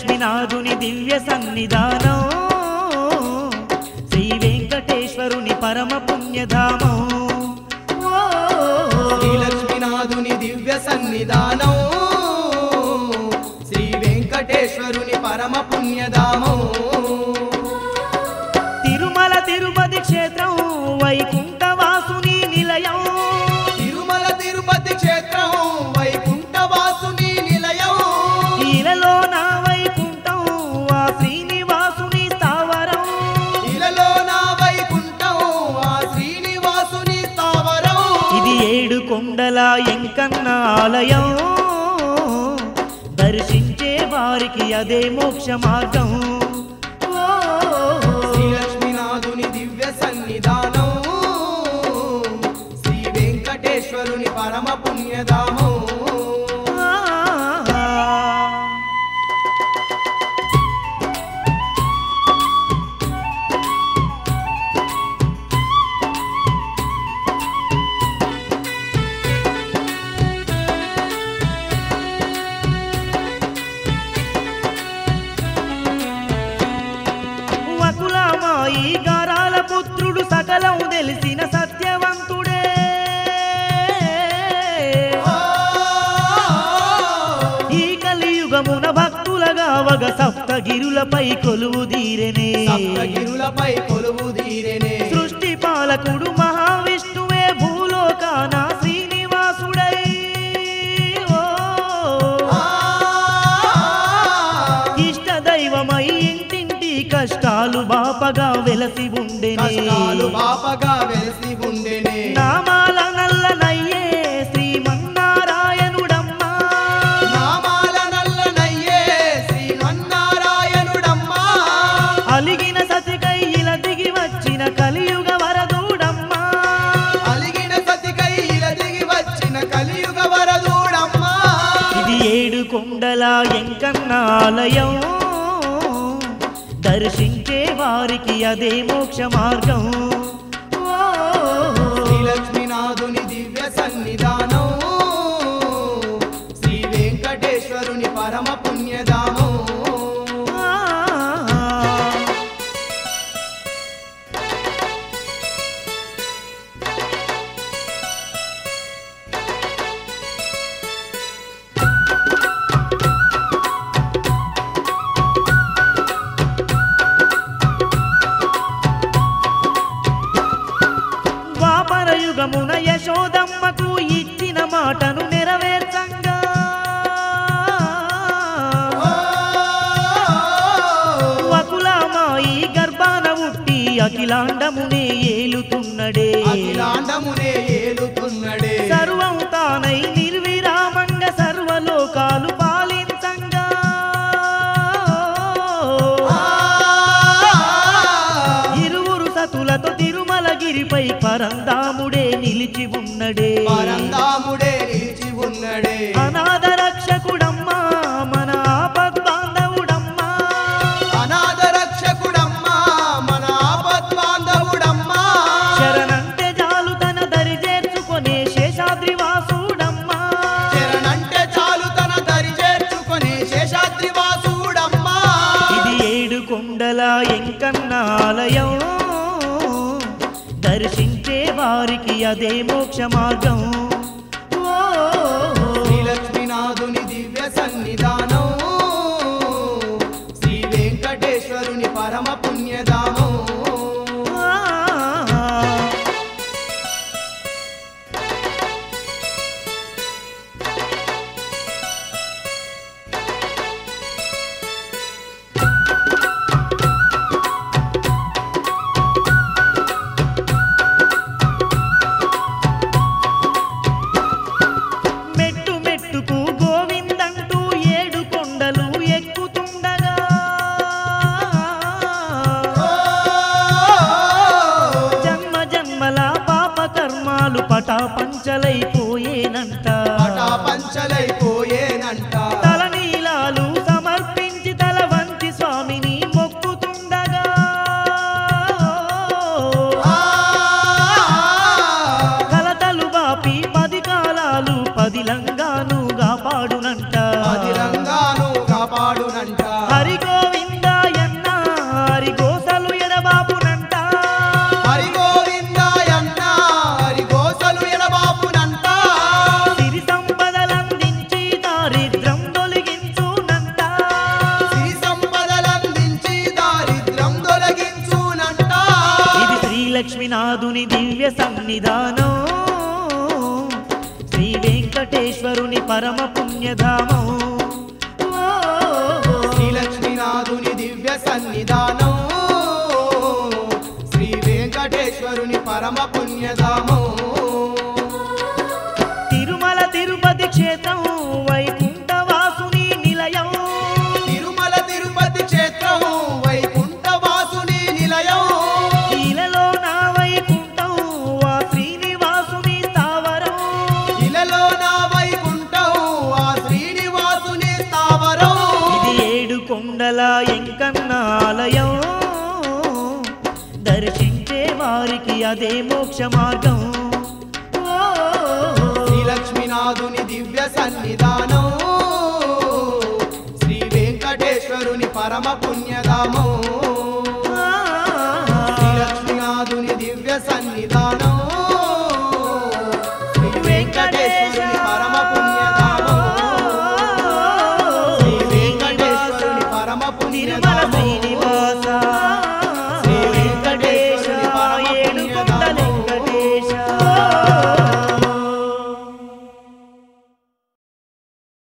లక్ష్మీనాథుని దివ్య సన్నిధానం శ్రీ వెంకటేశ్వరుని పరమ పుణ్యధామం ఓ, శ్రీ లక్ష్మీనాథుని దివ్య సన్నిధానం శ్రీ వెంకటేశ్వరుని పరమ పుణ్యధామం తిరుమల తిరుపతి క్షేత్రం వైకుంఠవాసుని నిలయం తిరుమల తిరుపతి క్షేత్రం వైకుంఠవాసుని నిలయం ఇలలో నా వైకుంఠం ఆ శ్రీనివాసుని స్థావరం ఇలలో నా వైకుంఠం ఆ శ్రీనివాసుని స్థావరం ఇది ఏడు కొండల ఎంకన్న ఆలయం దర్శించే వారికి అదే మోక్ష మార్గం ఓ, శ్రీ లక్ష్మీనాథుని దివ్య సన్నిధానం శ్రీ వెంకటేశ్వరుని పరమ పుణ్యధామం ఆ, వకులమాయి గారాల పుత్రుడు సకలం తెలిసిన సత్యవంతుడే ఈ కలియుగమున భక్తులగా వగ సప్తగిరులపై కొలువు దీరెనే సప్తగిరులపై కొలువు తీరెనే సృష్టి పాలకుడు మహావిష్ణువే భూలోకాన శ్రీనివాసుడై ఓ, ఇష్ట దైవమై ఇంటింటి కష్టాలు బాపగా వెలసి ఉండెనే కష్టాలు బాపగా వెలిసి ఉండెనే నామాల నల్లనయ్యే శ్రీమన్నారాయణుడమ్మా నామాల నల్లనయ్యే శ్రీమన్నారాయణుడమ్మా అలిగిన సతికైల దిగి వచ్చిన కలియుగ వరదూడమ్మా అలిగిన సతికై దిగి వచ్చిన కలియుగ వరదూడమ్మా ఇది ఏడు కొండల ఎంకన్న ఆలయం దర్శించే వారికి అదే మోక్ష మార్గం ఓ, శ్రీ లక్ష్మీనాథుని దివ్య సన్నిధానం శ్రీ వెంకటేశ్వరుని పరమ పుణ్యధామం ఆ, ద్వాపర యుగమున యశోదమ్మకు ఇచ్చిన మాటను నెరవేర్చంగా వకులమాయి గర్భాన ఉట్టి అఖిలాండమునే ఏలుతున్నడే అఖిలాండమునే ఏలుతున్నడే సర్వం తానై నిర్విరామంగా సర్వలోకాలు పాలించంగా ఇరువురు సతులతో తిరుమలగిరిపై పరందాముడే నిలిచి ఉన్నడే పరందాముడే నిలిచి ఉన్నడే అనాథ రక్షకుడమ్మా మన ఆపద్బాంధవుడమ్మా అనాథ రక్షకుడమ్మా మన ఆపద్బాంధవుడమ్మా శరణంటే జాలు తన దరి చేర్చుకొనే శేషాద్రి వాసుడమ్మా శరణంటే చాలు తన దరి చేర్చుకొని శేషాద్రి వాసుడమ్మా ఇది ఏడు కొండల ఎంకన్న ఆలయం దర్శించే వారికి అదే మోక్ష మార్గం ఓ, శ్రీ లక్ష్మీనాథుని దివ్య సన్నిధానం శ్రీ వెంకటేశ్వరుని పరమ పుణ్యధామం ఆ, మెట్టు మెట్టుకు గోవిందంటూ ఏడు కొండలు ఎక్కుతుండగా జన్మ జన్మల పాప కర్మాలు పటాపంచలైపోయేనంట పటా పంచలైపోయేనంట తలనీలాలు సమర్పించి తల వంచి స్వామిని మొక్కుతుండగా కలతలు బాపి పది కాలాలు పదిలంగాను కాపాడునంట అధిరంగాను కాపాడునంట సన్నిధానం శ్రీ వెంకటేశ్వరుని పరమ పుణ్యధామం ఓ, శ్రీ లక్ష్మీనాథుని దివ్య సన్నిధానం శ్రీ వెంకటేశ్వరుని పరమ పుణ్యధామం తిరుమల తిరుపతి క్షేత్రం వైకుంఠవాసుని నిలయం తిరుమల తిరుపతి క్షేత్రం వైకుంఠవాసుని నిలయం ఇలలో నా వైకుంఠం ఆ శ్రీనివాసుని స్థావరం ఇలలో నా వైకుంఠం ఆ శ్రీనివాసుని స్థావరం ఇది ఏడు కొండల ఎంకన్న ఆలయం దర్శించే వారికి అదే మోక్ష మార్గం ఓ, శ్రీ లక్ష్మీనాథుని దివ్య సన్నిధానం శ్రీ వెంకటేశ్వరుని పరమ పుణ్యధామం శ్రీ లక్ష్మీనాథుని దివ్య సన్నిధానం శ్రీ వెంకటేశ్వరుని